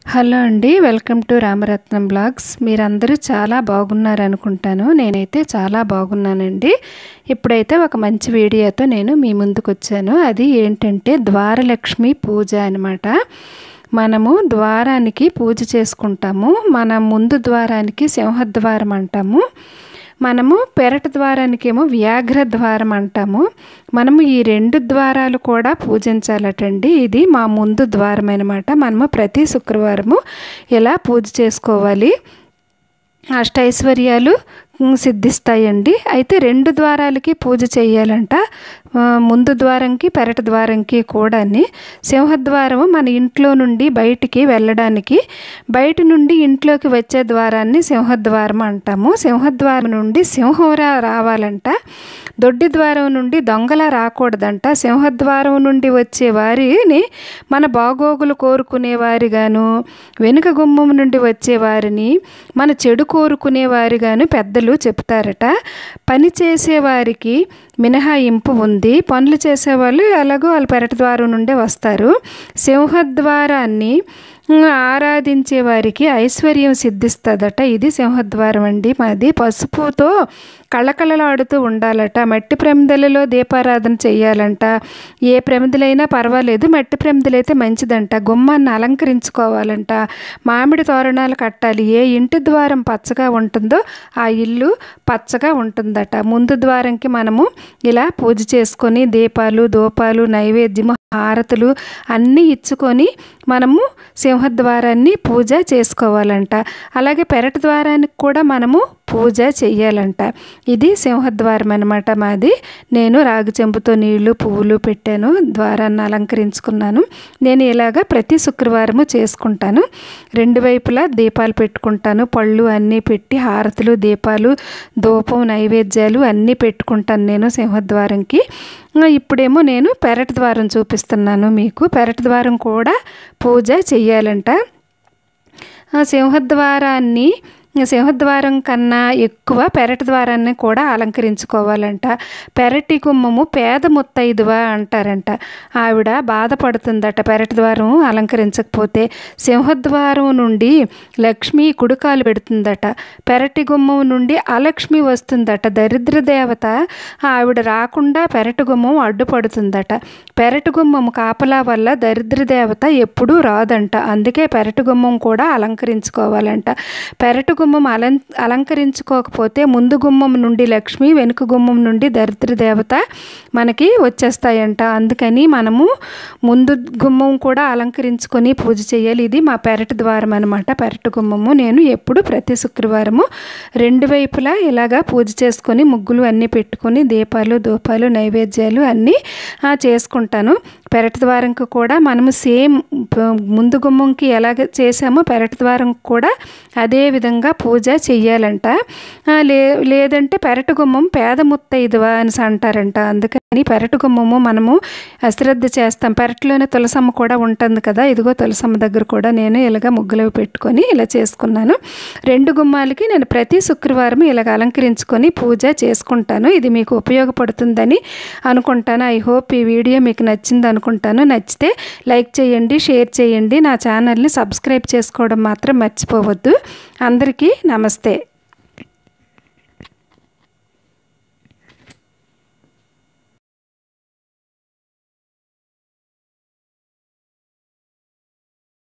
hello అండి welcome to Ramaratnam blogs మీరందరూ చాలా బాగున్నారు అనుకుంటాను నేనైతే చాలా బాగున్నానండి ఇప్పుడైతే ఒక మంచి వీడియోతో నేను మీ ముందుకు వచ్చాను అది ఏంటంటే ద్వారలక్ష్మి పూజ అనమాట మనము ద్వారానికి పూజ చేసుకుంటాము మన ముందు ద్వారానికి సింహద్వారం అంటాము మనము పెరట ద్వారానికేమో వ్యాఘ్ర ద్వారం అంటాము మనము ఈ రెండు ద్వారాలు కూడా పూజించాలటండి ఇది మా ముందు ద్వారం అనమాట మనము ప్రతి శుక్రవారము ఇలా పూజ చేసుకోవాలి అష్టైశ్వర్యాలు సిద్ధిస్తాయండి అయితే రెండు ద్వారాలకి పూజ చేయాలంట ముందు ద్వారంకి పెరట ద్వారంకి కూడాని సింహద్వారము మన ఇంట్లో నుండి బయటికి వెళ్ళడానికి బయట నుండి ఇంట్లోకి వచ్చే ద్వారాన్ని సింహద్వారం అంటాము సింహద్వారం నుండి సింహంరా రావాలంట దొడ్డి ద్వారం నుండి దొంగల రాకూడదంట సింహద్వారం నుండి వచ్చే వారిని మన బాగోగులు కోరుకునే వారిగాను వెనుక గుమ్మం నుండి వచ్చే వారిని మన చెడు కోరుకునే వారిగాను పెద్దలు చెప్తారట పని చేసేవారికి మినహాయింపు ఉంది పనులు చేసేవాళ్ళు ఎలాగో వాళ్ళ పెరటి ద్వారం నుండే వస్తారు సింహద్వారాన్ని ఆరాధించే వారికి ఐశ్వర్యం సిద్ధిస్తుందట ఇది సింహద్వారం అండి మాది పసుపుతో కళకళలాడుతూ ఉండాలట మట్టి ప్రమిదలలో దీపారాధన చేయాలంట ఏ ప్రమిదలైనా పర్వాలేదు మట్టి ప్రమిదలైతే మంచిదంట గుమ్మాన్ని అలంకరించుకోవాలంట మామిడి తోరణాలు కట్టాలి ఏ ఇంటి ద్వారం పచ్చగా ఉంటుందో ఆ ఇల్లు పచ్చగా ఉంటుందట ముందు ద్వారంకి మనము ఇలా పూజ చేసుకొని దీపాలు దూపాలు నైవేద్యము హారతులు అన్నీ ఇచ్చుకొని మనము సింహద్వారాన్ని పూజ చేసుకోవాలంట అలాగే పెరట ద్వారానికి కూడా మనము పూజ చెయ్యాలంట ఇది సింహద్వారం అనమాట మాది నేను రాగి చెంబుతో నీళ్లు పువ్వులు పెట్టాను ద్వారాన్ని అలంకరించుకున్నాను నేను ఇలాగ ప్రతి శుక్రవారము చేసుకుంటాను రెండు వైపులా దీపాలు పెట్టుకుంటాను పళ్ళు అన్నీ పెట్టి హారతులు దీపాలు ధూపం నైవేద్యాలు అన్నీ పెట్టుకుంటాను నేను సింహద్వారంకి ఇప్పుడేమో నేను పెరటి ద్వారం చూపిస్తున్నాను మీకు పెరటి ద్వారం కూడా పూజ చెయ్యాలంట సింహద్వారాన్ని సింహద్వారం కన్నా ఎక్కువ పెరటి ద్వారాన్ని కూడా అలంకరించుకోవాలంట పెరటి గుమ్మము పేద ముత్తైదువ అంటారంట ఆవిడ బాధపడుతుందట పెరటి ద్వారం అలంకరించకపోతే సింహద్వారం నుండి లక్ష్మి కుడుకాలు పెడుతుందట పెరటి గుమ్మం నుండి అలక్ష్మి వస్తుందట దరిద్ర దేవత ఆవిడ రాకుండా పెరటి గుమ్మం అడ్డుపడుతుందట పెరటి గుమ్మం కాపలా వల్ల దరిద్ర దేవత ఎప్పుడూ రాదంట అందుకే పెరటి గుమ్మం కూడా అలంకరించుకోవాలంట పెరటి గుమ్మం అలం అలంకరించుకోకపోతే ముందు గుమ్మం నుండి లక్ష్మి వెనుక గుమ్మం నుండి దరిద్ర దేవత మనకి వచ్చేస్తాయంట అందుకని మనము ముందు గుమ్మం కూడా అలంకరించుకొని పూజ చేయాలి ఇది మా పెరటి ద్వారం అనమాట పెరటి గుమ్మము నేను ఎప్పుడు ప్రతి శుక్రవారము రెండు వైపులా ఇలాగా పూజ చేసుకొని ముగ్గులు అన్నీ పెట్టుకొని దీపాలు ధూపాలు నైవేద్యాలు అన్నీ చేసుకుంటాను పెరటి ద్వారంకి కూడా మనము సేమ్ ముందు గుమ్మంకి ఎలాగ చేసామో పెరటి ద్వారం కూడా అదే విధంగా పూజ చెయ్యాలంట లే లేదంటే పెరటి గుమ్మం పేద ముత్తైదువా అని అంటారంట అందుకని పెరటి గుమ్మము మనము అశ్రద్ధ చేస్తాం పెరటిలోనే తులసమ్మ కూడా ఉంటుంది కదా ఇదిగో తులసమ్మ దగ్గర కూడా నేను ఇలాగ ముగ్గులు పెట్టుకొని ఇలా చేసుకున్నాను రెండు గుమ్మాలకి నేను ప్రతి శుక్రవారం ఇలాగ అలంకరించుకొని పూజ చేసుకుంటాను ఇది మీకు ఉపయోగపడుతుందని అనుకుంటాను ఐ హోప్ ఈ వీడియో మీకు నచ్చింది అనుకుంటాను నచ్చితే లైక్ చేయండి షేర్ చేయండి నా ఛానల్ని సబ్స్క్రైబ్ చేసుకోవడం మాత్రం మర్చిపోవద్దు అందరికీ నమస్తే